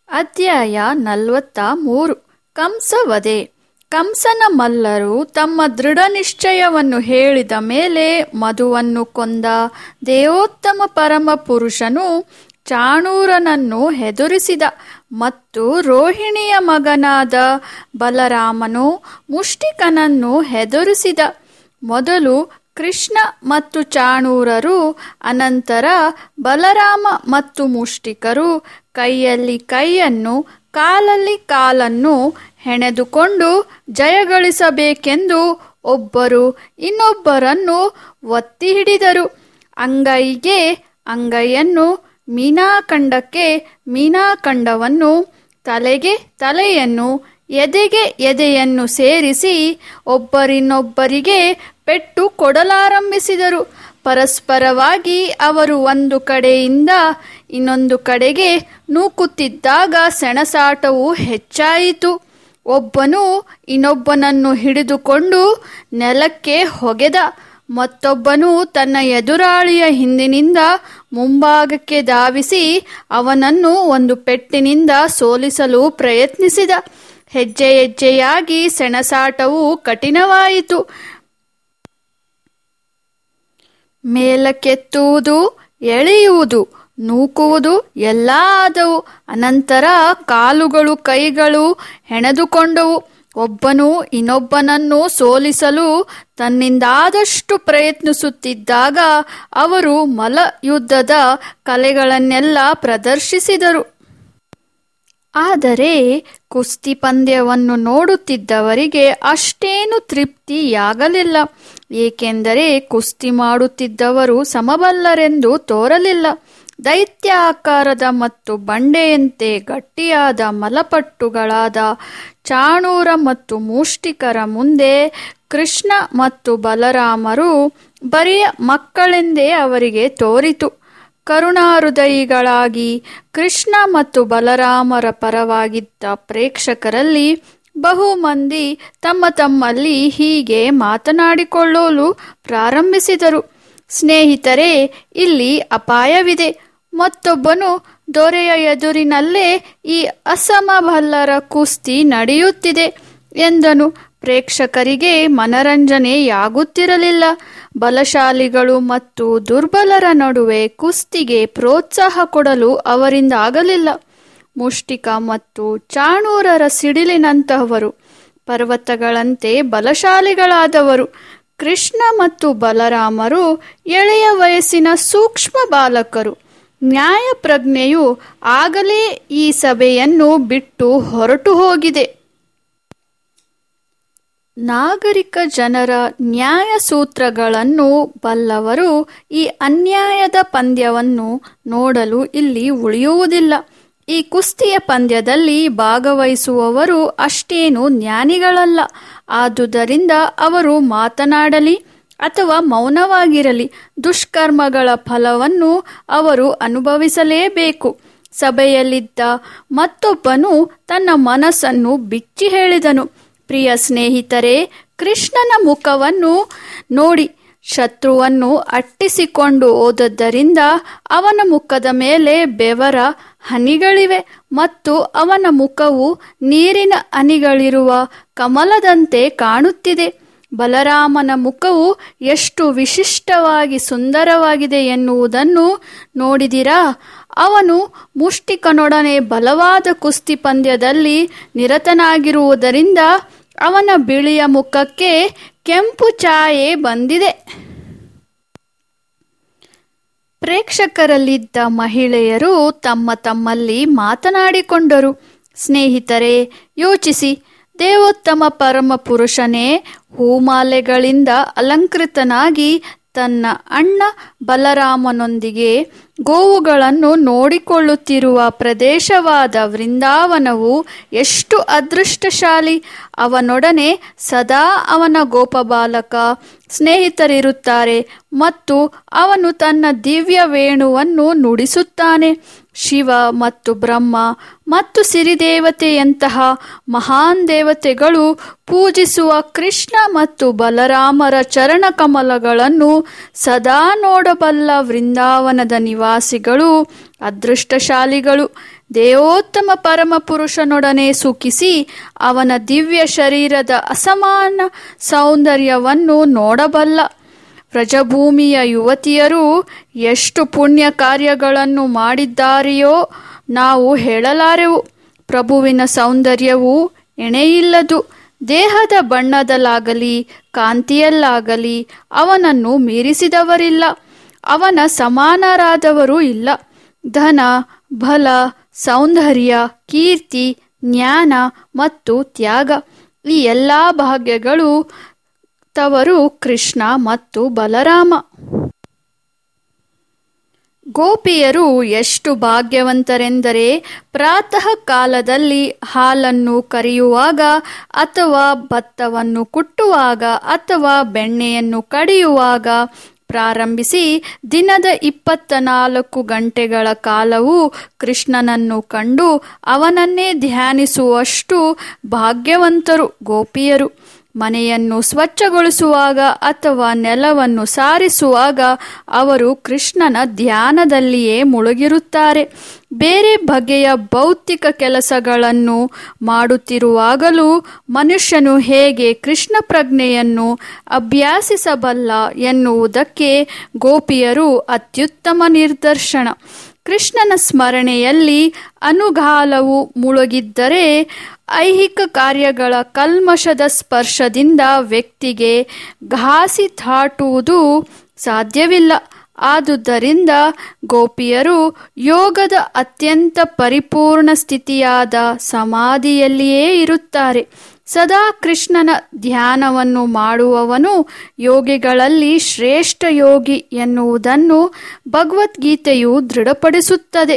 ಅಧ್ಯಾಯ ನಲವತ್ತ ಮೂರು ಕಂಸವಧೆ ಕಂಸನ ಮಲ್ಲರು ತಮ್ಮ ದೃಢ ನಿಶ್ಚಯವನ್ನು ಹೇಳಿದ ಮೇಲೆ ಮಧುವನ್ನು ಕೊಂದ ದೇವೋತ್ತಮ ಪರಮ ಪುರುಷನು ಚಾಣೂರನನ್ನು ಹೆದರಿಸಿದ ಮತ್ತು ರೋಹಿಣಿಯ ಮಗನಾದ ಬಲರಾಮನು ಮುಷ್ಟಿಕನನ್ನು ಹೆದರಿಸಿದ ಮೊದಲು ಕೃಷ್ಣ ಮತ್ತು ಚಾಣೂರರು ಅನಂತರ ಬಲರಾಮ ಮತ್ತು ಮುಷ್ಟಿಕರು ಕೈಯಲ್ಲಿ ಕೈಯನ್ನು ಕಾಲಲ್ಲಿ ಕಾಲನ್ನು ಹೆಣೆದುಕೊಂಡು ಜಯಗಳಿಸಬೇಕೆಂದು ಒಬ್ಬರು ಇನ್ನೊಬ್ಬರನ್ನು ಒತ್ತಿ ಹಿಡಿದರು ಅಂಗೈಗೆ ಅಂಗೈಯನ್ನು ಮೀನಾಖಂಡಕ್ಕೆ ಮೀನಾಖಂಡವನ್ನು ತಲೆಗೆ ತಲೆಯನ್ನು ಎದೆಗೆ ಎದೆಯನ್ನು ಸೇರಿಸಿ ಒಬ್ಬರಿನ್ನೊಬ್ಬರಿಗೆ ಪೆಟ್ಟು ಕೊಡಲಾರಂಭಿಸಿದರು ಪರಸ್ಪರವಾಗಿ ಅವರು ಒಂದು ಕಡೆಯಿಂದ ಇನ್ನೊಂದು ಕಡೆಗೆ ನೂಕುತ್ತಿದ್ದಾಗ ಸೆಣಸಾಟವು ಹೆಚ್ಚಾಯಿತು ಒಬ್ಬನು ಇನ್ನೊಬ್ಬನನ್ನು ಹಿಡಿದುಕೊಂಡು ನೆಲಕ್ಕೆ ಹೊಗೆದ ಮತ್ತೊಬ್ಬನು ತನ್ನ ಎದುರಾಳಿಯ ಹಿಂದಿನಿಂದ ಮುಂಭಾಗಕ್ಕೆ ಧಾವಿಸಿ ಅವನನ್ನು ಒಂದು ಪೆಟ್ಟಿನಿಂದ ಸೋಲಿಸಲು ಪ್ರಯತ್ನಿಸಿದ ಹೆಜ್ಜೆ ಹೆಜ್ಜೆಯಾಗಿ ಸೆಣಸಾಟವು ಕಠಿಣವಾಯಿತು ಮೇಲಕ್ಕೆತ್ತುವುದು ಎಳೆಯುವುದು ನೂಕುವುದು ಎಲ್ಲ ಆದವು ಅನಂತರ ಕಾಲುಗಳು ಕೈಗಳು ಹೆಣೆದುಕೊಂಡವು ಒಬ್ಬನು ಇನ್ನೊಬ್ಬನನ್ನು ಸೋಲಿಸಲು ತನ್ನಿಂದಾದಷ್ಟು ಪ್ರಯತ್ನಿಸುತ್ತಿದ್ದಾಗ ಅವರು ಮಲಯುದ್ಧದ ಕಲೆಗಳನ್ನೆಲ್ಲ ಪ್ರದರ್ಶಿಸಿದರು ಆದರೆ ಕುಸ್ತಿ ಪಂದ್ಯವನ್ನು ನೋಡುತ್ತಿದ್ದವರಿಗೆ ಅಷ್ಟೇನು ತೃಪ್ತಿಯಾಗಲಿಲ್ಲ ಏಕೆಂದರೆ ಕುಸ್ತಿ ಮಾಡುತ್ತಿದ್ದವರು ಸಮಬಲ್ಲರೆಂದು ತೋರಲಿಲ್ಲ ದೈತ್ಯ ಆಕಾರದ ಮತ್ತು ಬಂಡೆಯಂತೆ ಗಟ್ಟಿಯಾದ ಮಲಪಟ್ಟುಗಳಾದ ಚಾಣೂರ ಮತ್ತು ಮೂಷ್ಟಿಕರ ಮುಂದೆ ಕೃಷ್ಣ ಮತ್ತು ಬಲರಾಮರು ಬರಿಯ ಮಕ್ಕಳೆಂದೇ ಅವರಿಗೆ ತೋರಿತು ಕರುಣಾಹೃದಯಿಗಳಾಗಿ ಕೃಷ್ಣ ಮತ್ತು ಬಲರಾಮರ ಪರವಾಗಿದ್ದ ಪ್ರೇಕ್ಷಕರಲ್ಲಿ ಬಹು ಮಂದಿ ತಮ್ಮ ತಮ್ಮಲ್ಲಿ ಹೀಗೆ ಮಾತನಾಡಿಕೊಳ್ಳಲು ಪ್ರಾರಂಭಿಸಿದರು ಸ್ನೇಹಿತರೆ ಇಲ್ಲಿ ಅಪಾಯವಿದೆ ಮತ್ತೊಬ್ಬನು ದೊರೆಯ ಎದುರಿನಲ್ಲೇ ಈ ಅಸಮಬಲ್ಲರ ಕುಸ್ತಿ ನಡೆಯುತ್ತಿದೆ ಎಂದನು ಪ್ರೇಕ್ಷಕರಿಗೆ ಮನರಂಜನೆಯಾಗುತ್ತಿರಲಿಲ್ಲ ಬಲಶಾಲಿಗಳು ಮತ್ತು ದುರ್ಬಲರ ನಡುವೆ ಕುಸ್ತಿಗೆ ಪ್ರೋತ್ಸಾಹ ಕೊಡಲು ಅವರಿಂದ ಆಗಲಿಲ್ಲ ಮುಷ್ಟಿಕ ಮತ್ತು ಚಾಣೂರರ ಸಿಡಿಲಿನಂತಹವರು ಪರ್ವತಗಳಂತೆ ಬಲಶಾಲಿಗಳಾದವರು ಕೃಷ್ಣ ಮತ್ತು ಬಲರಾಮರು ಎಳೆಯ ವಯಸ್ಸಿನ ಸೂಕ್ಷ್ಮ ಬಾಲಕರು ನ್ಯಾಯ ಪ್ರಜ್ಞೆಯು ಆಗಲೇ ಈ ಸಭೆಯನ್ನು ಬಿಟ್ಟು ಹೊರಟು ಹೋಗಿದೆ ನಾಗರಿಕ ಜನರ ನ್ಯಾಯ ಸೂತ್ರಗಳನ್ನು ಬಲ್ಲವರು ಈ ಅನ್ಯಾಯದ ಪಂದ್ಯವನ್ನು ನೋಡಲು ಇಲ್ಲಿ ಉಳಿಯುವುದಿಲ್ಲ ಈ ಕುಸ್ತಿಯ ಪಂದ್ಯದಲ್ಲಿ ಭಾಗವಹಿಸುವವರು ಅಷ್ಟೇನು ಜ್ಞಾನಿಗಳಲ್ಲ ಆದುದರಿಂದ ಅವರು ಮಾತನಾಡಲಿ ಅಥವಾ ಮೌನವಾಗಿರಲಿ ದುಷ್ಕರ್ಮಗಳ ಫಲವನ್ನು ಅವರು ಅನುಭವಿಸಲೇಬೇಕು ಸಭೆಯಲ್ಲಿದ್ದ ಮತ್ತೊಬ್ಬನು ತನ್ನ ಮನಸ್ಸನ್ನು ಬಿಚ್ಚಿ ಹೇಳಿದನು ಪ್ರಿಯ ಸ್ನೇಹಿತರೆ ಕೃಷ್ಣನ ಮುಖವನ್ನು ನೋಡಿ ಶತ್ರುವನ್ನು ಅಟ್ಟಿಸಿಕೊಂಡು ಹೋದದ್ದರಿಂದ ಅವನ ಮುಖದ ಮೇಲೆ ಬೆವರ ಹನಿಗಳಿವೆ ಮತ್ತು ಅವನ ಮುಖವು ನೀರಿನ ಹನಿಗಳಿರುವ ಕಮಲದಂತೆ ಕಾಣುತ್ತಿದೆ ಬಲರಾಮನ ಮುಖವು ಎಷ್ಟು ವಿಶಿಷ್ಟವಾಗಿ ಸುಂದರವಾಗಿದೆ ಎನ್ನುವುದನ್ನು ನೋಡಿದಿರಾ ಅವನು ಮುಷ್ಟಿಕನೊಡನೆ ಬಲವಾದ ಕುಸ್ತಿ ಪಂದ್ಯದಲ್ಲಿ ನಿರತನಾಗಿರುವುದರಿಂದ ಅವನ ಬಿಳಿಯ ಮುಖಕ್ಕೆ ಕೆಂಪು ಛಾಯೆ ಬಂದಿದೆ ಪ್ರೇಕ್ಷಕರಲ್ಲಿದ್ದ ಮಹಿಳೆಯರು ತಮ್ಮ ತಮ್ಮಲ್ಲಿ ಮಾತನಾಡಿಕೊಂಡರು ಸ್ನೇಹಿತರೆ ಯೋಚಿಸಿ ದೇವೋತ್ತಮ ಪರಮ ಪುರುಷನೇ ಹೂಮಾಲೆಗಳಿಂದ ಅಲಂಕೃತನಾಗಿ ತನ್ನ ಅಣ್ಣ ಬಲರಾಮನೊಂದಿಗೆ ಗೋವುಗಳನ್ನು ನೋಡಿಕೊಳ್ಳುತ್ತಿರುವ ಪ್ರದೇಶವಾದ ವೃಂದಾವನವು ಎಷ್ಟು ಅದೃಷ್ಟಶಾಲಿ ಅವನೊಡನೆ ಸದಾ ಅವನ ಗೋಪಬಾಲಕ ಸ್ನೇಹಿತರಿರುತ್ತಾರೆ ಮತ್ತು ಅವನು ತನ್ನ ದಿವ್ಯ ವೇಣುವನ್ನು ನುಡಿಸುತ್ತಾನೆ ಶಿವ ಮತ್ತು ಬ್ರಹ್ಮ ಮತ್ತು ಸಿರಿದೇವತೆಯಂತಹ ಮಹಾನ್ ದೇವತೆಗಳು ಪೂಜಿಸುವ ಕೃಷ್ಣ ಮತ್ತು ಬಲರಾಮರ ಚರಣಕಮಲಗಳನ್ನು ಸದಾ ನೋಡಬಲ್ಲ ವೃಂದಾವನದ ನಿವಾಸಿಗಳು ಅದೃಷ್ಟಶಾಲಿಗಳು ದೇವೋತ್ತಮ ಪರಮಪುರುಷನೊಡನೆ ಸುಖಿಸಿ ಅವನ ದಿವ್ಯ ಶರೀರದ ಅಸಮಾನ ಸೌಂದರ್ಯವನ್ನು ನೋಡಬಲ್ಲ ವ್ರಜಭೂಮಿಯ ಯುವತಿಯರು ಎಷ್ಟು ಪುಣ್ಯ ಕಾರ್ಯಗಳನ್ನು ಮಾಡಿದ್ದಾರೆಯೋ ನಾವು ಹೇಳಲಾರೆವು ಪ್ರಭುವಿನ ಸೌಂದರ್ಯವು ಎಣೆಯಿಲ್ಲದು ದೇಹದ ಬಣ್ಣದಲ್ಲಾಗಲಿ ಕಾಂತಿಯಲ್ಲಾಗಲಿ ಅವನನ್ನು ಮೀರಿಸಿದವರಿಲ್ಲ ಅವನ ಸಮಾನರಾದವರು ಇಲ್ಲ ಧನ ಬಲ ಸೌಂದರ್ಯ ಕೀರ್ತಿ ಜ್ಞಾನ ಮತ್ತು ತ್ಯಾಗ ಈ ಎಲ್ಲ ಭಾಗ್ಯಗಳು ತವರು ಕೃಷ್ಣ ಮತ್ತು ಬಲರಾಮ ಗೋಪಿಯರು ಎಷ್ಟು ಭಾಗ್ಯವಂತರೆಂದರೆ ಪ್ರಾತಃ ಕಾಲದಲ್ಲಿ ಹಾಲನ್ನು ಕರೆಯುವಾಗ ಅಥವಾ ಭತ್ತವನ್ನು ಕುಟ್ಟುವಾಗ ಅಥವಾ ಬೆಣ್ಣೆಯನ್ನು ಕಡಿಯುವಾಗ ಪ್ರಾರಂಭಿಸಿ ದಿನದ ಇಪ್ಪತ್ತ ನಾಲ್ಕು ಗಂಟೆಗಳ ಕಾಲವು ಕೃಷ್ಣನನ್ನು ಕಂಡು ಅವನನ್ನೇ ಧ್ಯಾನಿಸುವಷ್ಟು ಭಾಗ್ಯವಂತರು ಗೋಪಿಯರು ಮನೆಯನ್ನು ಸ್ವಚ್ಛಗೊಳಿಸುವಾಗ ಅಥವಾ ನೆಲವನ್ನು ಸಾರಿಸುವಾಗ ಅವರು ಕೃಷ್ಣನ ಧ್ಯಾನದಲ್ಲಿಯೇ ಮುಳುಗಿರುತ್ತಾರೆ ಬೇರೆ ಬಗೆಯ ಭೌತಿಕ ಕೆಲಸಗಳನ್ನು ಮಾಡುತ್ತಿರುವಾಗಲೂ ಮನುಷ್ಯನು ಹೇಗೆ ಕೃಷ್ಣ ಪ್ರಜ್ಞೆಯನ್ನು ಅಭ್ಯಾಸಿಸಬಲ್ಲ ಎನ್ನುವುದಕ್ಕೆ ಗೋಪಿಯರು ಅತ್ಯುತ್ತಮ ನಿದರ್ಶನ ಕೃಷ್ಣನ ಸ್ಮರಣೆಯಲ್ಲಿ ಅನುಗಾಲವು ಮುಳುಗಿದ್ದರೆ ಐಹಿಕ ಕಾರ್ಯಗಳ ಕಲ್ಮಶದ ಸ್ಪರ್ಶದಿಂದ ವ್ಯಕ್ತಿಗೆ ಘಾಸಿ ದಾಟುವುದು ಸಾಧ್ಯವಿಲ್ಲ ಆದುದರಿಂದ ಗೋಪಿಯರು ಯೋಗದ ಅತ್ಯಂತ ಪರಿಪೂರ್ಣ ಸ್ಥಿತಿಯಾದ ಸಮಾಧಿಯಲ್ಲಿಯೇ ಇರುತ್ತಾರೆ ಸದಾ ಕೃಷ್ಣನ ಧ್ಯಾನವನ್ನು ಮಾಡುವವನು ಯೋಗಿಗಳಲ್ಲಿ ಶ್ರೇಷ್ಠ ಯೋಗಿ ಎನ್ನುವುದನ್ನು ಭಗವದ್ಗೀತೆಯು ದೃಢಪಡಿಸುತ್ತದೆ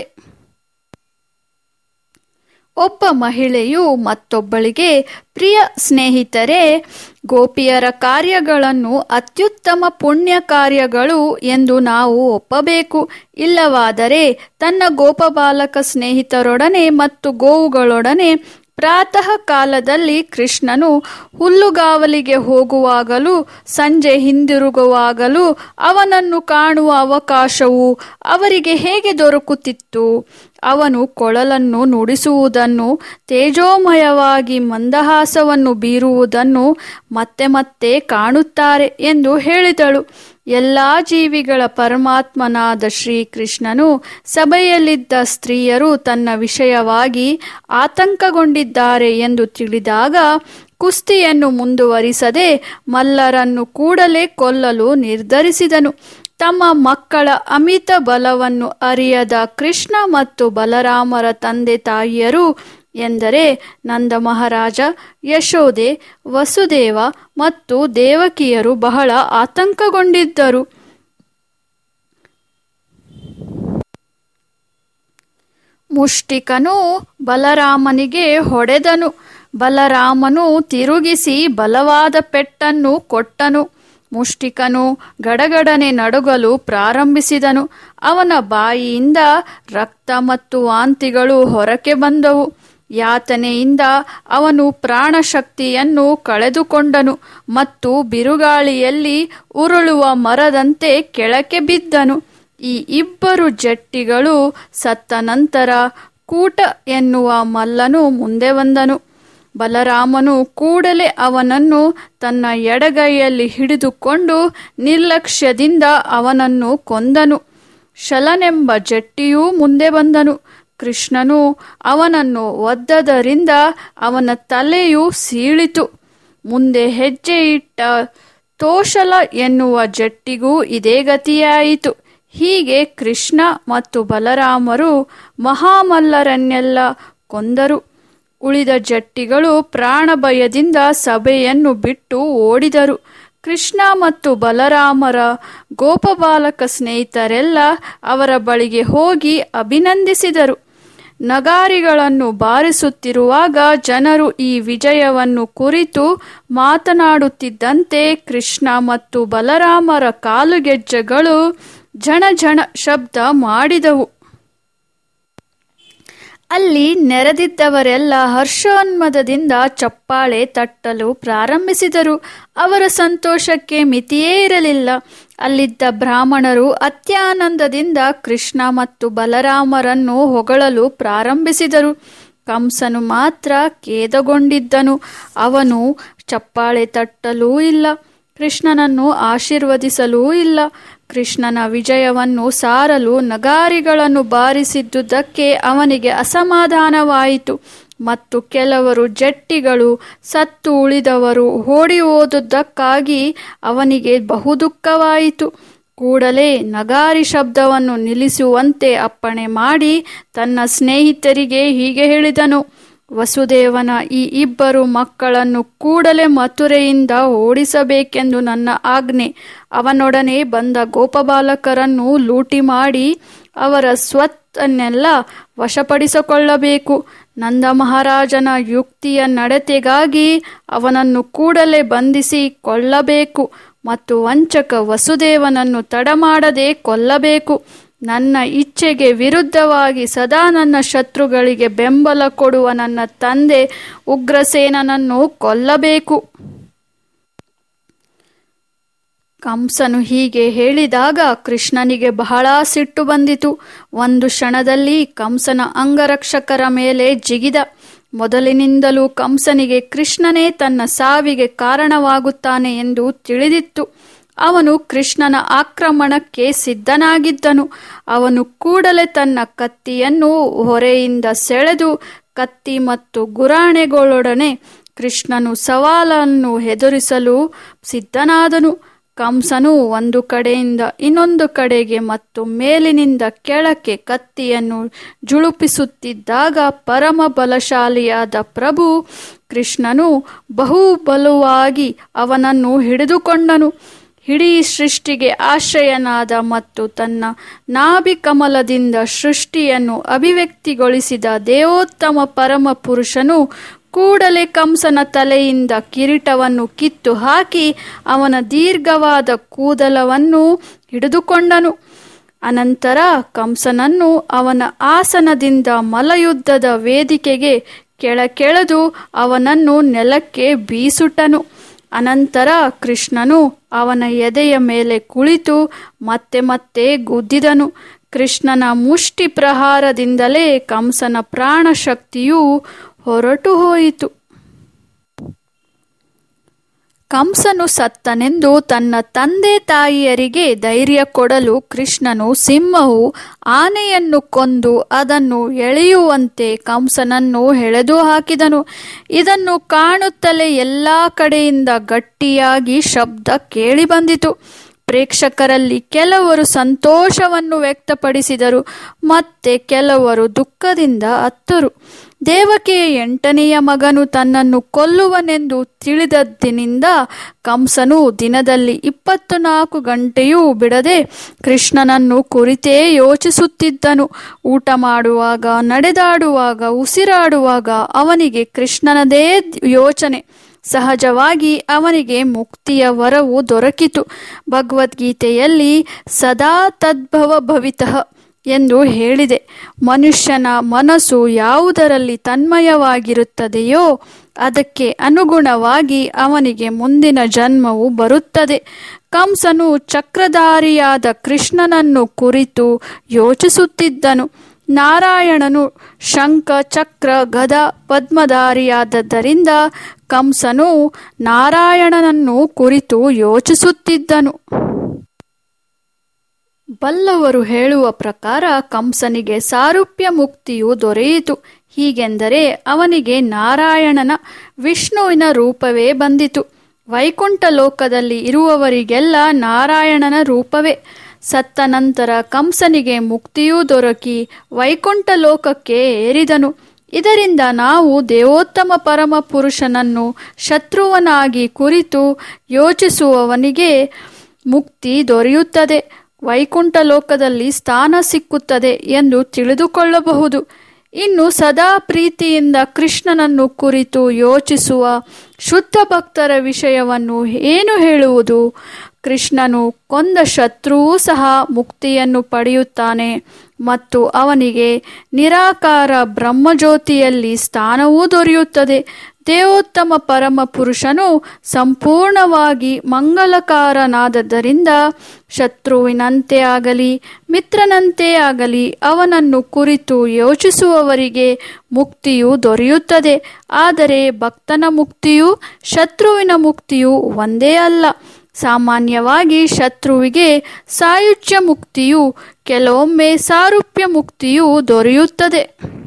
ಒಬ್ಬ ಮಹಿಳೆಯು ಮತ್ತೊಬ್ಬಳಿಗೆ ಪ್ರಿಯ ಸ್ನೇಹಿತರೆ ಗೋಪಿಯರ ಕಾರ್ಯಗಳನ್ನು ಅತ್ಯುತ್ತಮ ಪುಣ್ಯ ಕಾರ್ಯಗಳು ಎಂದು ನಾವು ಒಪ್ಪಬೇಕು ಇಲ್ಲವಾದರೆ ತನ್ನ ಗೋಪಬಾಲಕ ಸ್ನೇಹಿತರೊಡನೆ ಮತ್ತು ಗೋವುಗಳೊಡನೆ ಪ್ರಾತಃ ಕಾಲದಲ್ಲಿ ಕೃಷ್ಣನು ಹುಲ್ಲುಗಾವಲಿಗೆ ಹೋಗುವಾಗಲೂ ಸಂಜೆ ಹಿಂದಿರುಗುವಾಗಲೂ ಅವನನ್ನು ಕಾಣುವ ಅವಕಾಶವು ಅವರಿಗೆ ಹೇಗೆ ದೊರಕುತ್ತಿತ್ತು ಅವನು ಕೊಳಲನ್ನು ನುಡಿಸುವುದನ್ನು ತೇಜೋಮಯವಾಗಿ ಮಂದಹಾಸವನ್ನು ಬೀರುವುದನ್ನು ಮತ್ತೆ ಮತ್ತೆ ಕಾಣುತ್ತಾರೆ ಎಂದು ಹೇಳಿದಳು ಎಲ್ಲ ಜೀವಿಗಳ ಪರಮಾತ್ಮನಾದ ಶ್ರೀಕೃಷ್ಣನು ಸಭೆಯಲ್ಲಿದ್ದ ಸ್ತ್ರೀಯರು ತನ್ನ ವಿಷಯವಾಗಿ ಆತಂಕಗೊಂಡಿದ್ದಾರೆ ಎಂದು ತಿಳಿದಾಗ ಕುಸ್ತಿಯನ್ನು ಮುಂದುವರಿಸದೆ ಮಲ್ಲರನ್ನು ಕೂಡಲೇ ಕೊಲ್ಲಲು ನಿರ್ಧರಿಸಿದನು ತಮ್ಮ ಮಕ್ಕಳ ಅಮಿತ ಬಲವನ್ನು ಅರಿಯದ ಕೃಷ್ಣ ಮತ್ತು ಬಲರಾಮರ ತಂದೆ ತಾಯಿಯರು ಎಂದರೆ ನಂದ ಮಹಾರಾಜ ಯಶೋದೆ ವಸುದೇವ ಮತ್ತು ದೇವಕಿಯರು ಬಹಳ ಆತಂಕಗೊಂಡಿದ್ದರು ಮುಷ್ಟಿಕನು ಬಲರಾಮನಿಗೆ ಹೊಡೆದನು ಬಲರಾಮನು ತಿರುಗಿಸಿ ಬಲವಾದ ಪೆಟ್ಟನ್ನು ಕೊಟ್ಟನು ಮುಷ್ಟಿಕನು ಗಡಗಡನೆ ನಡುಗಲು ಪ್ರಾರಂಭಿಸಿದನು ಅವನ ಬಾಯಿಯಿಂದ ರಕ್ತ ಮತ್ತು ವಾಂತಿಗಳು ಹೊರಕ್ಕೆ ಬಂದವು ಯಾತನೆಯಿಂದ ಅವನು ಪ್ರಾಣಶಕ್ತಿಯನ್ನು ಕಳೆದುಕೊಂಡನು ಮತ್ತು ಬಿರುಗಾಳಿಯಲ್ಲಿ ಉರುಳುವ ಮರದಂತೆ ಕೆಳಕ್ಕೆ ಬಿದ್ದನು ಈ ಇಬ್ಬರು ಜಟ್ಟಿಗಳು ಸತ್ತ ನಂತರ ಕೂಟ ಎನ್ನುವ ಮಲ್ಲನು ಮುಂದೆ ಬಂದನು ಬಲರಾಮನು ಕೂಡಲೇ ಅವನನ್ನು ತನ್ನ ಎಡಗೈಯಲ್ಲಿ ಹಿಡಿದುಕೊಂಡು ನಿರ್ಲಕ್ಷ್ಯದಿಂದ ಅವನನ್ನು ಕೊಂದನು ಶಲನೆಂಬ ಜಟ್ಟಿಯೂ ಮುಂದೆ ಬಂದನು ಕೃಷ್ಣನು ಅವನನ್ನು ಒದ್ದದರಿಂದ ಅವನ ತಲೆಯು ಸೀಳಿತು ಮುಂದೆ ಹೆಜ್ಜೆ ಇಟ್ಟ ತೋಷಲ ಎನ್ನುವ ಜಟ್ಟಿಗೂ ಇದೇ ಗತಿಯಾಯಿತು ಹೀಗೆ ಕೃಷ್ಣ ಮತ್ತು ಬಲರಾಮರು ಮಹಾಮಲ್ಲರನ್ನೆಲ್ಲ ಕೊಂದರು ಉಳಿದ ಜಟ್ಟಿಗಳು ಪ್ರಾಣ ಭಯದಿಂದ ಸಭೆಯನ್ನು ಬಿಟ್ಟು ಓಡಿದರು ಕೃಷ್ಣ ಮತ್ತು ಬಲರಾಮರ ಗೋಪಬಾಲಕ ಸ್ನೇಹಿತರೆಲ್ಲ ಅವರ ಬಳಿಗೆ ಹೋಗಿ ಅಭಿನಂದಿಸಿದರು ನಗಾರಿಗಳನ್ನು ಬಾರಿಸುತ್ತಿರುವಾಗ ಜನರು ಈ ವಿಜಯವನ್ನು ಕುರಿತು ಮಾತನಾಡುತ್ತಿದ್ದಂತೆ ಕೃಷ್ಣ ಮತ್ತು ಬಲರಾಮರ ಕಾಲುಗೆಜ್ಜೆಗಳು ಝಣ ಝಣ ಶಬ್ದ ಮಾಡಿದವು ಅಲ್ಲಿ ನೆರೆದಿದ್ದವರೆಲ್ಲ ಹರ್ಷೋನ್ಮದದಿಂದ ಚಪ್ಪಾಳೆ ತಟ್ಟಲು ಪ್ರಾರಂಭಿಸಿದರು ಅವರ ಸಂತೋಷಕ್ಕೆ ಮಿತಿಯೇ ಇರಲಿಲ್ಲ ಅಲ್ಲಿದ್ದ ಬ್ರಾಹ್ಮಣರು ಅತ್ಯಾನಂದದಿಂದ ಕೃಷ್ಣ ಮತ್ತು ಬಲರಾಮರನ್ನು ಹೊಗಳಲು ಪ್ರಾರಂಭಿಸಿದರು ಕಂಸನು ಮಾತ್ರ ಖೇದಗೊಂಡಿದ್ದನು ಅವನು ಚಪ್ಪಾಳೆ ತಟ್ಟಲೂ ಇಲ್ಲ ಕೃಷ್ಣನನ್ನು ಆಶೀರ್ವದಿಸಲೂ ಇಲ್ಲ ಕೃಷ್ಣನ ವಿಜಯವನ್ನು ಸಾರಲು ನಗಾರಿಗಳನ್ನು ಬಾರಿಸಿದ್ದುದಕ್ಕೆ ಅವನಿಗೆ ಅಸಮಾಧಾನವಾಯಿತು ಮತ್ತು ಕೆಲವರು ಜಟ್ಟಿಗಳು ಸತ್ತು ಉಳಿದವರು ಓಡಿ ಹೋದುದಕ್ಕಾಗಿ ಅವನಿಗೆ ಬಹುದುಃಖವಾಯಿತು ಕೂಡಲೇ ನಗಾರಿ ಶಬ್ದವನ್ನು ನಿಲ್ಲಿಸುವಂತೆ ಅಪ್ಪಣೆ ಮಾಡಿ ತನ್ನ ಸ್ನೇಹಿತರಿಗೆ ಹೀಗೆ ಹೇಳಿದನು ವಸುದೇವನ ಈ ಇಬ್ಬರು ಮಕ್ಕಳನ್ನು ಕೂಡಲೇ ಮಥುರೆಯಿಂದ ಓಡಿಸಬೇಕೆಂದು ನನ್ನ ಆಜ್ಞೆ ಅವನೊಡನೆ ಬಂದ ಗೋಪಬಾಲಕರನ್ನು ಲೂಟಿ ಮಾಡಿ ಅವರ ಸ್ವತ್ತನ್ನೆಲ್ಲ ವಶಪಡಿಸಿಕೊಳ್ಳಬೇಕು ನಂದ ಮಹಾರಾಜನ ಯುಕ್ತಿಯ ನಡತೆಗಾಗಿ ಅವನನ್ನು ಕೂಡಲೇ ಬಂಧಿಸಿ ಕೊಳ್ಳಬೇಕು ಮತ್ತು ವಂಚಕ ವಸುದೇವನನ್ನು ತಡಮಾಡದೆ ಕೊಲ್ಲಬೇಕು ನನ್ನ ಇಚ್ಛೆಗೆ ವಿರುದ್ಧವಾಗಿ ಸದಾ ನನ್ನ ಶತ್ರುಗಳಿಗೆ ಬೆಂಬಲ ಕೊಡುವ ನನ್ನ ತಂದೆ ಉಗ್ರಸೇನನನ್ನು ಕೊಲ್ಲಬೇಕು ಕಂಸನು ಹೀಗೆ ಹೇಳಿದಾಗ ಕೃಷ್ಣನಿಗೆ ಬಹಳ ಸಿಟ್ಟು ಬಂದಿತು ಒಂದು ಕ್ಷಣದಲ್ಲಿ ಕಂಸನ ಅಂಗರಕ್ಷಕರ ಮೇಲೆ ಜಿಗಿದ ಮೊದಲಿನಿಂದಲೂ ಕಂಸನಿಗೆ ಕೃಷ್ಣನೇ ತನ್ನ ಸಾವಿಗೆ ಕಾರಣವಾಗುತ್ತಾನೆ ಎಂದು ತಿಳಿದಿತ್ತು ಅವನು ಕೃಷ್ಣನ ಆಕ್ರಮಣಕ್ಕೆ ಸಿದ್ಧನಾಗಿದ್ದನು ಅವನು ಕೂಡಲೇ ತನ್ನ ಕತ್ತಿಯನ್ನು ಹೊರೆಯಿಂದ ಸೆಳೆದು ಕತ್ತಿ ಮತ್ತು ಗುರಾಣೆಗಳೊಡನೆ ಕೃಷ್ಣನು ಸವಾಲನ್ನು ಎದುರಿಸಲು ಸಿದ್ಧನಾದನು ಕಂಸನು ಒಂದು ಕಡೆಯಿಂದ ಇನ್ನೊಂದು ಕಡೆಗೆ ಮತ್ತು ಮೇಲಿನಿಂದ ಕೆಳಕ್ಕೆ ಕತ್ತಿಯನ್ನು ಜುಳುಪಿಸುತ್ತಿದ್ದಾಗ ಪರಮ ಬಲಶಾಲಿಯಾದ ಪ್ರಭು ಕೃಷ್ಣನು ಬಹುಬಲವಾಗಿ ಅವನನ್ನು ಹಿಡಿದುಕೊಂಡನು ಇಡೀ ಸೃಷ್ಟಿಗೆ ಆಶ್ರಯನಾದ ಮತ್ತು ತನ್ನ ನಾಭಿ ಕಮಲದಿಂದ ಸೃಷ್ಟಿಯನ್ನು ಅಭಿವ್ಯಕ್ತಿಗೊಳಿಸಿದ ದೇವೋತ್ತಮ ಪರಮ ಪುರುಷನು ಕೂಡಲೇ ಕಂಸನ ತಲೆಯಿಂದ ಕಿರೀಟವನ್ನು ಕಿತ್ತು ಹಾಕಿ ಅವನ ದೀರ್ಘವಾದ ಕೂದಲವನ್ನು ಹಿಡಿದುಕೊಂಡನು ಅನಂತರ ಕಂಸನನ್ನು ಅವನ ಆಸನದಿಂದ ಮಲಯುದ್ಧದ ವೇದಿಕೆಗೆ ಕೆಳಕೆಳೆದು ಅವನನ್ನು ನೆಲಕ್ಕೆ ಬೀಸುಟನು ಅನಂತರ ಕೃಷ್ಣನು ಅವನ ಎದೆಯ ಮೇಲೆ ಕುಳಿತು ಮತ್ತೆ ಮತ್ತೆ ಗುದ್ದಿದನು ಕೃಷ್ಣನ ಮುಷ್ಟಿ ಪ್ರಹಾರದಿಂದಲೇ ಕಂಸನ ಪ್ರಾಣಶಕ್ತಿಯು ಹೊರಟು ಹೋಯಿತು ಕಂಸನು ಸತ್ತನೆಂದು ತನ್ನ ತಂದೆ ತಾಯಿಯರಿಗೆ ಧೈರ್ಯ ಕೊಡಲು ಕೃಷ್ಣನು ಸಿಂಹವು ಆನೆಯನ್ನು ಕೊಂದು ಅದನ್ನು ಎಳೆಯುವಂತೆ ಕಂಸನನ್ನು ಎಳೆದು ಹಾಕಿದನು ಇದನ್ನು ಕಾಣುತ್ತಲೇ ಎಲ್ಲ ಕಡೆಯಿಂದ ಗಟ್ಟಿಯಾಗಿ ಶಬ್ದ ಕೇಳಿಬಂದಿತು ಪ್ರೇಕ್ಷಕರಲ್ಲಿ ಕೆಲವರು ಸಂತೋಷವನ್ನು ವ್ಯಕ್ತಪಡಿಸಿದರು ಮತ್ತೆ ಕೆಲವರು ದುಃಖದಿಂದ ಅತ್ತರು ದೇವಕಿಯ ಎಂಟನೆಯ ಮಗನು ತನ್ನನ್ನು ಕೊಲ್ಲುವನೆಂದು ತಿಳಿದದ್ದಿನಿಂದ ಕಂಸನು ದಿನದಲ್ಲಿ ಇಪ್ಪತ್ತು ನಾಲ್ಕು ಗಂಟೆಯೂ ಬಿಡದೆ ಕೃಷ್ಣನನ್ನು ಕುರಿತೇ ಯೋಚಿಸುತ್ತಿದ್ದನು ಊಟ ಮಾಡುವಾಗ ನಡೆದಾಡುವಾಗ ಉಸಿರಾಡುವಾಗ ಅವನಿಗೆ ಕೃಷ್ಣನದೇ ಯೋಚನೆ ಸಹಜವಾಗಿ ಅವನಿಗೆ ಮುಕ್ತಿಯ ವರವು ದೊರಕಿತು ಭಗವದ್ಗೀತೆಯಲ್ಲಿ ಸದಾ ತದ್ಭವ ಭವಿತಃ ಎಂದು ಹೇಳಿದೆ ಮನುಷ್ಯನ ಮನಸ್ಸು ಯಾವುದರಲ್ಲಿ ತನ್ಮಯವಾಗಿರುತ್ತದೆಯೋ ಅದಕ್ಕೆ ಅನುಗುಣವಾಗಿ ಅವನಿಗೆ ಮುಂದಿನ ಜನ್ಮವು ಬರುತ್ತದೆ ಕಂಸನು ಚಕ್ರಧಾರಿಯಾದ ಕೃಷ್ಣನನ್ನು ಕುರಿತು ಯೋಚಿಸುತ್ತಿದ್ದನು ನಾರಾಯಣನು ಶಂಖ ಚಕ್ರ ಗದ ಪದ್ಮಧಾರಿಯಾದದ್ದರಿಂದ ಕಂಸನು ನಾರಾಯಣನನ್ನು ಕುರಿತು ಯೋಚಿಸುತ್ತಿದ್ದನು ಬಲ್ಲವರು ಹೇಳುವ ಪ್ರಕಾರ ಕಂಸನಿಗೆ ಸಾರೂಪ್ಯ ಮುಕ್ತಿಯು ದೊರೆಯಿತು ಹೀಗೆಂದರೆ ಅವನಿಗೆ ನಾರಾಯಣನ ವಿಷ್ಣುವಿನ ರೂಪವೇ ಬಂದಿತು ವೈಕುಂಠ ಲೋಕದಲ್ಲಿ ಇರುವವರಿಗೆಲ್ಲ ನಾರಾಯಣನ ರೂಪವೇ ಸತ್ತ ನಂತರ ಕಂಸನಿಗೆ ಮುಕ್ತಿಯೂ ದೊರಕಿ ವೈಕುಂಠ ಲೋಕಕ್ಕೆ ಏರಿದನು ಇದರಿಂದ ನಾವು ದೇವೋತ್ತಮ ಪರಮ ಪುರುಷನನ್ನು ಶತ್ರುವನಾಗಿ ಕುರಿತು ಯೋಚಿಸುವವನಿಗೆ ಮುಕ್ತಿ ದೊರೆಯುತ್ತದೆ ವೈಕುಂಠ ಲೋಕದಲ್ಲಿ ಸ್ಥಾನ ಸಿಕ್ಕುತ್ತದೆ ಎಂದು ತಿಳಿದುಕೊಳ್ಳಬಹುದು ಇನ್ನು ಸದಾ ಪ್ರೀತಿಯಿಂದ ಕೃಷ್ಣನನ್ನು ಕುರಿತು ಯೋಚಿಸುವ ಶುದ್ಧ ಭಕ್ತರ ವಿಷಯವನ್ನು ಏನು ಹೇಳುವುದು ಕೃಷ್ಣನು ಕೊಂದ ಶತ್ರುವೂ ಸಹ ಮುಕ್ತಿಯನ್ನು ಪಡೆಯುತ್ತಾನೆ ಮತ್ತು ಅವನಿಗೆ ನಿರಾಕಾರ ಬ್ರಹ್ಮಜ್ಯೋತಿಯಲ್ಲಿ ಸ್ಥಾನವೂ ದೊರೆಯುತ್ತದೆ ದೇವೋತ್ತಮ ಪರಮ ಪುರುಷನು ಸಂಪೂರ್ಣವಾಗಿ ಮಂಗಲಕಾರನಾದದ್ದರಿಂದ ಶತ್ರುವಿನಂತೆ ಆಗಲಿ ಮಿತ್ರನಂತೆ ಆಗಲಿ ಅವನನ್ನು ಕುರಿತು ಯೋಚಿಸುವವರಿಗೆ ಮುಕ್ತಿಯು ದೊರೆಯುತ್ತದೆ ಆದರೆ ಭಕ್ತನ ಮುಕ್ತಿಯು ಶತ್ರುವಿನ ಮುಕ್ತಿಯು ಒಂದೇ ಅಲ್ಲ ಸಾಮಾನ್ಯವಾಗಿ ಶತ್ರುವಿಗೆ ಸಾಯುಜ್ಯ ಮುಕ್ತಿಯು ಕೆಲವೊಮ್ಮೆ ಸಾರೂಪ್ಯ ಮುಕ್ತಿಯು ದೊರೆಯುತ್ತದೆ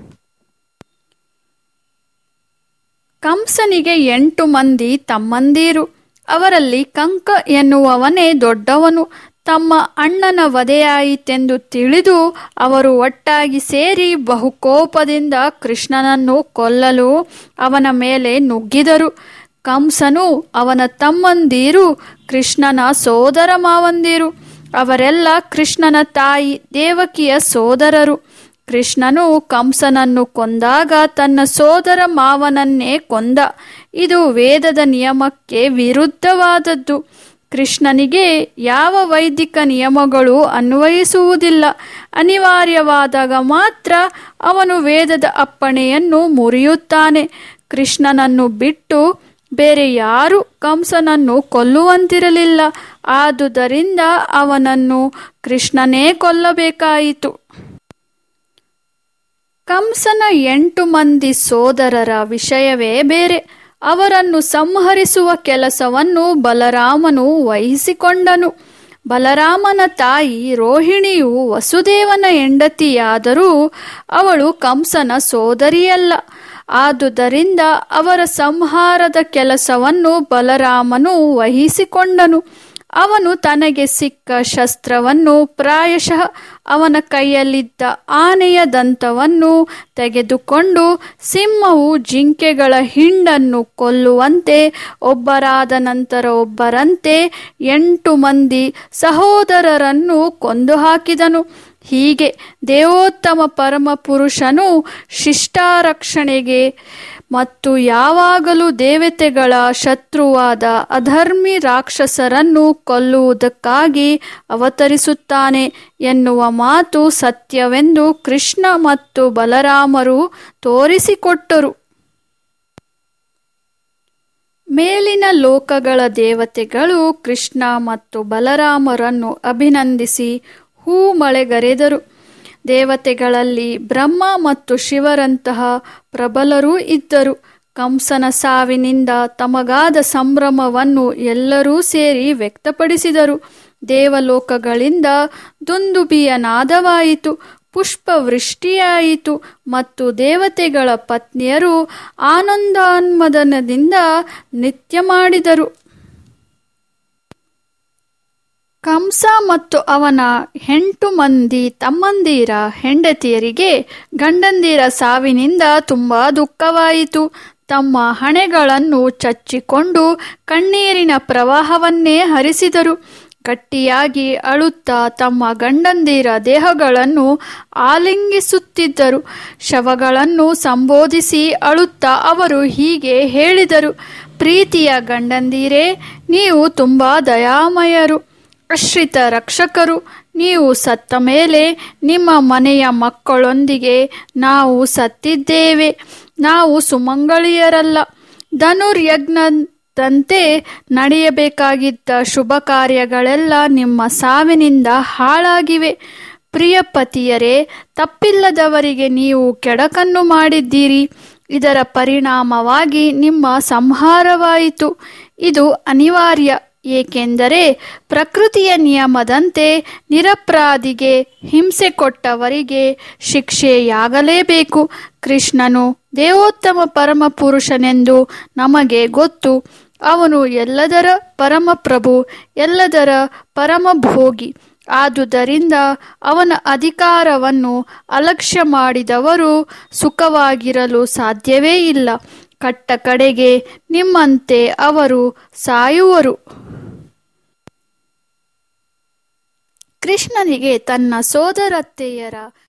ಕಂಸನಿಗೆ ಎಂಟು ಮಂದಿ ತಮ್ಮಂದಿರು ಅವರಲ್ಲಿ ಕಂಕ ಎನ್ನುವವನೇ ದೊಡ್ಡವನು ತಮ್ಮ ಅಣ್ಣನ ವಧೆಯಾಯಿತೆಂದು ತಿಳಿದು ಅವರು ಒಟ್ಟಾಗಿ ಸೇರಿ ಬಹುಕೋಪದಿಂದ ಕೃಷ್ಣನನ್ನು ಕೊಲ್ಲಲು ಅವನ ಮೇಲೆ ನುಗ್ಗಿದರು ಕಂಸನು ಅವನ ತಮ್ಮಂದಿರು ಕೃಷ್ಣನ ಸೋದರ ಮಾವಂದಿರು ಅವರೆಲ್ಲ ಕೃಷ್ಣನ ತಾಯಿ ದೇವಕಿಯ ಸೋದರರು ಕೃಷ್ಣನು ಕಂಸನನ್ನು ಕೊಂದಾಗ ತನ್ನ ಸೋದರ ಮಾವನನ್ನೇ ಕೊಂದ ಇದು ವೇದದ ನಿಯಮಕ್ಕೆ ವಿರುದ್ಧವಾದದ್ದು ಕೃಷ್ಣನಿಗೆ ಯಾವ ವೈದಿಕ ನಿಯಮಗಳು ಅನ್ವಯಿಸುವುದಿಲ್ಲ ಅನಿವಾರ್ಯವಾದಾಗ ಮಾತ್ರ ಅವನು ವೇದದ ಅಪ್ಪಣೆಯನ್ನು ಮುರಿಯುತ್ತಾನೆ ಕೃಷ್ಣನನ್ನು ಬಿಟ್ಟು ಬೇರೆ ಯಾರು ಕಂಸನನ್ನು ಕೊಲ್ಲುವಂತಿರಲಿಲ್ಲ ಆದುದರಿಂದ ಅವನನ್ನು ಕೃಷ್ಣನೇ ಕೊಲ್ಲಬೇಕಾಯಿತು ಕಂಸನ ಎಂಟು ಮಂದಿ ಸೋದರರ ವಿಷಯವೇ ಬೇರೆ ಅವರನ್ನು ಸಂಹರಿಸುವ ಕೆಲಸವನ್ನು ಬಲರಾಮನು ವಹಿಸಿಕೊಂಡನು ಬಲರಾಮನ ತಾಯಿ ರೋಹಿಣಿಯು ವಸುದೇವನ ಹೆಂಡತಿಯಾದರೂ ಅವಳು ಕಂಸನ ಸೋದರಿಯಲ್ಲ ಆದುದರಿಂದ ಅವರ ಸಂಹಾರದ ಕೆಲಸವನ್ನು ಬಲರಾಮನು ವಹಿಸಿಕೊಂಡನು ಅವನು ತನಗೆ ಸಿಕ್ಕ ಶಸ್ತ್ರವನ್ನು ಪ್ರಾಯಶಃ ಅವನ ಕೈಯಲ್ಲಿದ್ದ ಆನೆಯ ದಂತವನ್ನು ತೆಗೆದುಕೊಂಡು ಸಿಂಹವು ಜಿಂಕೆಗಳ ಹಿಂಡನ್ನು ಕೊಲ್ಲುವಂತೆ ಒಬ್ಬರಾದ ನಂತರ ಒಬ್ಬರಂತೆ ಎಂಟು ಮಂದಿ ಸಹೋದರರನ್ನು ಕೊಂದು ಹಾಕಿದನು ಹೀಗೆ ದೇವೋತ್ತಮ ಪರಮ ಪುರುಷನು ಶಿಷ್ಟಾರಕ್ಷಣೆಗೆ ಮತ್ತು ಯಾವಾಗಲೂ ದೇವತೆಗಳ ಶತ್ರುವಾದ ಅಧರ್ಮಿ ರಾಕ್ಷಸರನ್ನು ಕೊಲ್ಲುವುದಕ್ಕಾಗಿ ಅವತರಿಸುತ್ತಾನೆ ಎನ್ನುವ ಮಾತು ಸತ್ಯವೆಂದು ಕೃಷ್ಣ ಮತ್ತು ಬಲರಾಮರು ತೋರಿಸಿಕೊಟ್ಟರು ಮೇಲಿನ ಲೋಕಗಳ ದೇವತೆಗಳು ಕೃಷ್ಣ ಮತ್ತು ಬಲರಾಮರನ್ನು ಅಭಿನಂದಿಸಿ ಹೂ ಮಳೆಗರೆದರು ದೇವತೆಗಳಲ್ಲಿ ಬ್ರಹ್ಮ ಮತ್ತು ಶಿವರಂತಹ ಪ್ರಬಲರೂ ಇದ್ದರು ಕಂಸನ ಸಾವಿನಿಂದ ತಮಗಾದ ಸಂಭ್ರಮವನ್ನು ಎಲ್ಲರೂ ಸೇರಿ ವ್ಯಕ್ತಪಡಿಸಿದರು ದೇವಲೋಕಗಳಿಂದ ದುಂದುಬಿಯ ನಾದವಾಯಿತು ಪುಷ್ಪವೃಷ್ಟಿಯಾಯಿತು ಮತ್ತು ದೇವತೆಗಳ ಪತ್ನಿಯರು ಆನಂದಾನ್ಮದನದಿಂದ ನಿತ್ಯ ಮಾಡಿದರು ಕಂಸ ಮತ್ತು ಅವನ ಎಂಟು ಮಂದಿ ತಮ್ಮಂದಿರ ಹೆಂಡತಿಯರಿಗೆ ಗಂಡಂದಿರ ಸಾವಿನಿಂದ ತುಂಬಾ ದುಃಖವಾಯಿತು ತಮ್ಮ ಹಣೆಗಳನ್ನು ಚಚ್ಚಿಕೊಂಡು ಕಣ್ಣೀರಿನ ಪ್ರವಾಹವನ್ನೇ ಹರಿಸಿದರು ಗಟ್ಟಿಯಾಗಿ ಅಳುತ್ತಾ ತಮ್ಮ ಗಂಡಂದಿರ ದೇಹಗಳನ್ನು ಆಲಿಂಗಿಸುತ್ತಿದ್ದರು ಶವಗಳನ್ನು ಸಂಬೋಧಿಸಿ ಅಳುತ್ತಾ ಅವರು ಹೀಗೆ ಹೇಳಿದರು ಪ್ರೀತಿಯ ಗಂಡಂದಿರೇ ನೀವು ತುಂಬಾ ದಯಾಮಯರು ಆಶ್ರಿತ ರಕ್ಷಕರು ನೀವು ಸತ್ತ ಮೇಲೆ ನಿಮ್ಮ ಮನೆಯ ಮಕ್ಕಳೊಂದಿಗೆ ನಾವು ಸತ್ತಿದ್ದೇವೆ ನಾವು ಸುಮಂಗಳಿಯರಲ್ಲ ಧನುರ್ಯಜ್ಞದಂತೆ ನಡೆಯಬೇಕಾಗಿದ್ದ ಶುಭ ಕಾರ್ಯಗಳೆಲ್ಲ ನಿಮ್ಮ ಸಾವಿನಿಂದ ಹಾಳಾಗಿವೆ ಪ್ರಿಯ ಪತಿಯರೇ ತಪ್ಪಿಲ್ಲದವರಿಗೆ ನೀವು ಕೆಡಕನ್ನು ಮಾಡಿದ್ದೀರಿ ಇದರ ಪರಿಣಾಮವಾಗಿ ನಿಮ್ಮ ಸಂಹಾರವಾಯಿತು ಇದು ಅನಿವಾರ್ಯ ಏಕೆಂದರೆ ಪ್ರಕೃತಿಯ ನಿಯಮದಂತೆ ನಿರಪರಾಧಿಗೆ ಹಿಂಸೆ ಕೊಟ್ಟವರಿಗೆ ಶಿಕ್ಷೆಯಾಗಲೇಬೇಕು ಕೃಷ್ಣನು ದೇವೋತ್ತಮ ಪರಮ ಪುರುಷನೆಂದು ನಮಗೆ ಗೊತ್ತು ಅವನು ಎಲ್ಲದರ ಪರಮಪ್ರಭು ಎಲ್ಲದರ ಪರಮಭೋಗಿ ಆದುದರಿಂದ ಅವನ ಅಧಿಕಾರವನ್ನು ಅಲಕ್ಷ್ಯ ಮಾಡಿದವರು ಸುಖವಾಗಿರಲು ಸಾಧ್ಯವೇ ಇಲ್ಲ ಕಟ್ಟ ಕಡೆಗೆ ನಿಮ್ಮಂತೆ ಅವರು ಸಾಯುವರು ಕೃಷ್ಣನಿಗೆ ತನ್ನ ಸೋದರತ್ತೆಯರ